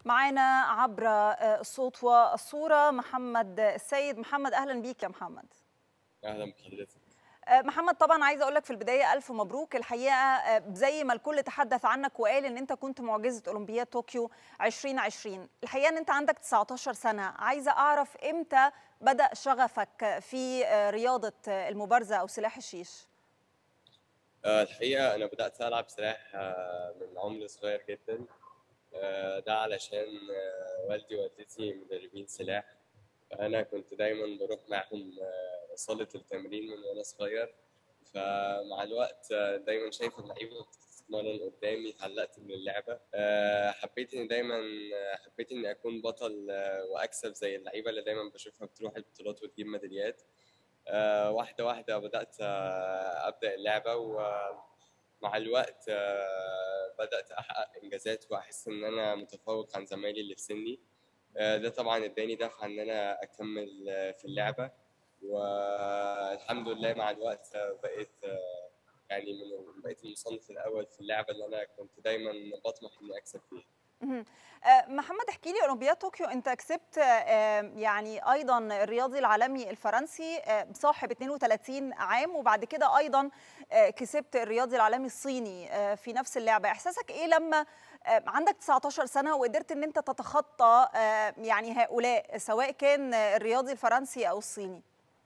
معانا عبر الصوت والصورة محمد السيد محمد أهلا بيك يا محمد اهلا بحضرتك محمد طبعا عايزه اقول لك في البدايه الف مبروك الحقيقه زي ما الكل تحدث عنك وقال ان انت كنت معجزه اولمبياد طوكيو 2020 الحقيقه ان انت عندك 19 سنه عايزه اعرف امتى بدا شغفك في رياضه المبارزه او سلاح الشيش آه، الحقيقه انا بدات العب سلاح آه، من عمر صغير جدا آه، ده علشان آه، والدي ووالدتي مدربين سلاح فانا كنت دايما بروح معاهم آه، صاله التمرين من وانا صغير فمع الوقت آه، دايما شايف اللعيبه بتتمرن قدامي اتعلقت من اللعبه آه، حبيت اني دايما آه، حبيت اني اكون بطل آه، واكسب زي اللعيبه اللي دايما بشوفها بتروح البطولات وتجيب ميداليات آه، واحده واحده بدات آه، ابدا اللعبه ومع الوقت آه، بدات احقق انجازات واحس ان انا متفوق عن زمايلي اللي في سني آه، ده طبعا اداني دفعه ان انا اكمل آه، في اللعبه والحمد لله مع الوقت آه، بقيت آه، يعني من بقيت المصنف الاول في اللعبه اللي انا كنت دايما بطمح اني اكسب فيها مهم. آه، محمد احكي لي اولمبياد طوكيو انت كسبت آه، يعني ايضا الرياضي العالمي الفرنسي آه، صاحب 32 عام وبعد كده ايضا آه، كسبت الرياضي العالمي الصيني آه، في نفس اللعبه احساسك ايه لما آه، عندك 19 سنه وقدرت ان انت تتخطى آه، يعني هؤلاء سواء كان الرياضي الفرنسي او الصيني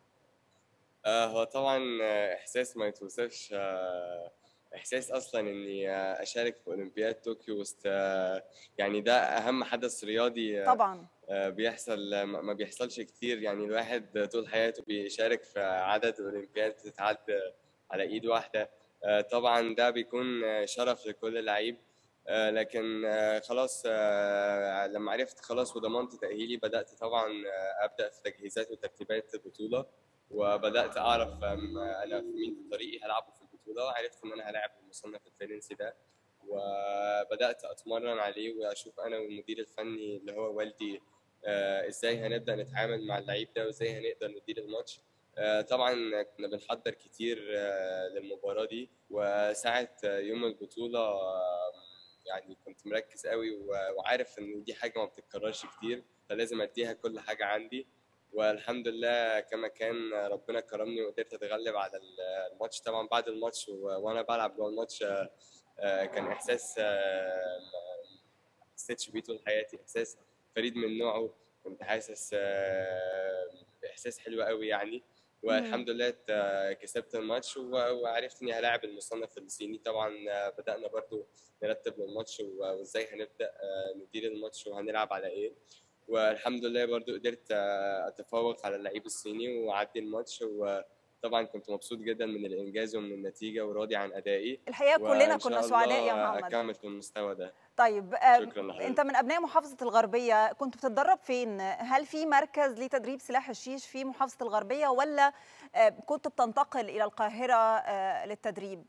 آه، هو طبعا آه، احساس ما يتوصفش آه، احساس اصلا اني آه، اشارك في اولمبياد طوكيو وسط آه، يعني ده اهم حدث رياضي آه، طبعا آه، بيحصل آه، ما ما بيحصلش كتير يعني الواحد طول حياته بيشارك في عدد اولمبياد تتعد على ايد واحده آه، طبعا ده بيكون آه، شرف لكل لعيب آه، لكن آه، خلاص آه، لما عرفت خلاص وضمنت تأهيلي بدأت طبعا آه، أبدأ في تجهيزات وترتيبات البطولة وبدأت أعرف آم، أنا في مين فريقي هلعبه في البطولة وعرفت إن أنا هلاعب المصنف الفرنسي ده وبدأت أتمرن عليه وأشوف أنا والمدير الفني اللي هو والدي آه، إزاي هنبدأ نتعامل مع اللعيب ده وإزاي هنقدر ندير الماتش آه، طبعا كنا بنحضر كتير آه، للمباراة دي وساعة آه، يوم البطولة آه، يعني كنت مركز قوي و- وعارف ان دي حاجة ما بتتكررش كتير فلازم اديها كل حاجة عندي والحمد لله كما كان ربنا كرمني وقدرت اتغلب على الماتش طبعا بعد الماتش و- وانا بلعب جوه الماتش آه، آه، كان احساس آه، ما حسيتش بيه طول حياتي احساس فريد من نوعه كنت حاسس آه، باحساس حلو قوي يعني والحمد لله ت- كسبت الماتش و- وعرفت اني هلاعب المصنف الصيني طبعا آه، بدأنا برضو نرتب للماتش و- وازاي هنبدأ آه، ندير الماتش وهنلعب على ايه والحمد لله برضو قدرت آه، اتفوق على اللعيب الصيني واعدي الماتش وطبعا كنت مبسوط جدا من الانجاز ومن النتيجه وراضي عن ادائي الحقيقه كلنا وإن كنا شاء سعداء يا الله محمد اكمل في المستوى ده طيب آه، شكرا لحضرتك. انت من ابناء محافظه الغربيه كنت بتتدرب فين هل في مركز لتدريب سلاح الشيش في محافظه الغربيه ولا آه، كنت بتنتقل الى القاهره آه، للتدريب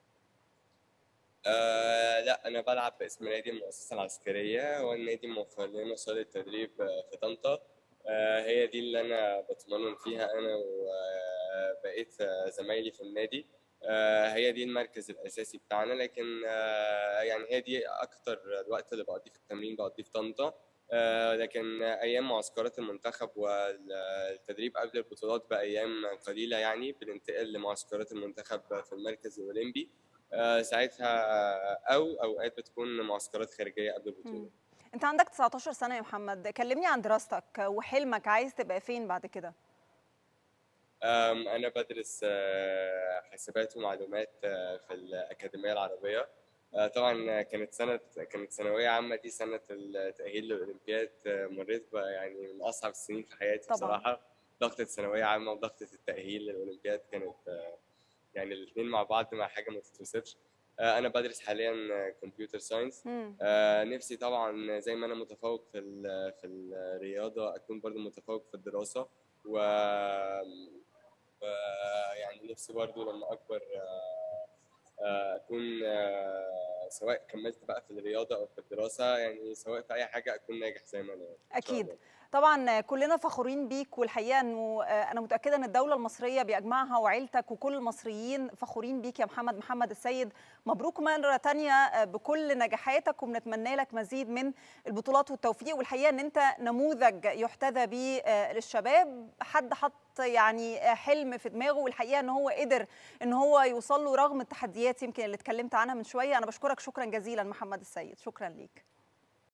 آه لا انا بلعب باسم نادي المؤسسه العسكريه والنادي موفر لنا صاله تدريب آه، في طنطا آه هي دي اللي انا بتمرن فيها انا وبقيت آه، زمايلي في النادي آه هي دي المركز الاساسي بتاعنا لكن آه يعني هي دي اكتر الوقت اللي بقضيه في التمرين بقضيه في طنطا آه لكن ايام معسكرات المنتخب والتدريب قبل البطولات بايام قليله يعني بننتقل لمعسكرات المنتخب في المركز الاولمبي آه، ساعتها او اوقات بتكون معسكرات خارجيه قبل البطوله مم. انت عندك 19 سنه يا محمد كلمني عن دراستك وحلمك عايز تبقى فين بعد كده أم، انا بدرس آه، حاسبات ومعلومات آه، في الاكاديميه العربيه آه، طبعا كانت سنه كانت ثانويه عامه دي سنه التاهيل للاولمبياد آه، مريت بقى يعني من اصعب السنين في حياتي طبعاً. بصراحه ضغطه ثانويه عامه وضغطه التاهيل للاولمبياد كانت آه، يعني الاثنين مع بعض مع حاجه ما تتوصفش آه، انا بدرس حاليا كمبيوتر ساينس مم. آه، نفسي طبعا زي ما انا متفوق في ال- في الرياضه اكون برضو متفوق في الدراسه و و- يعني نفسي برضو لما اكبر آه، آه، اكون آه، سواء كملت بقى في الرياضه او في الدراسه يعني سواء في اي حاجه اكون ناجح زي ما انا يعني إن شاء اكيد الله. طبعا كلنا فخورين بيك والحقيقه انه انا متاكده ان الدوله المصريه باجمعها وعيلتك وكل المصريين فخورين بيك يا محمد محمد السيد مبروك مره تانية بكل نجاحاتك وبنتمنى لك مزيد من البطولات والتوفيق والحقيقه ان انت نموذج يحتذى به للشباب حد حط يعني حلم في دماغه والحقيقه ان هو قدر ان هو يوصل له رغم التحديات يمكن اللي اتكلمت عنها من شويه انا بشكرك شكرا جزيلا محمد السيد شكرا ليك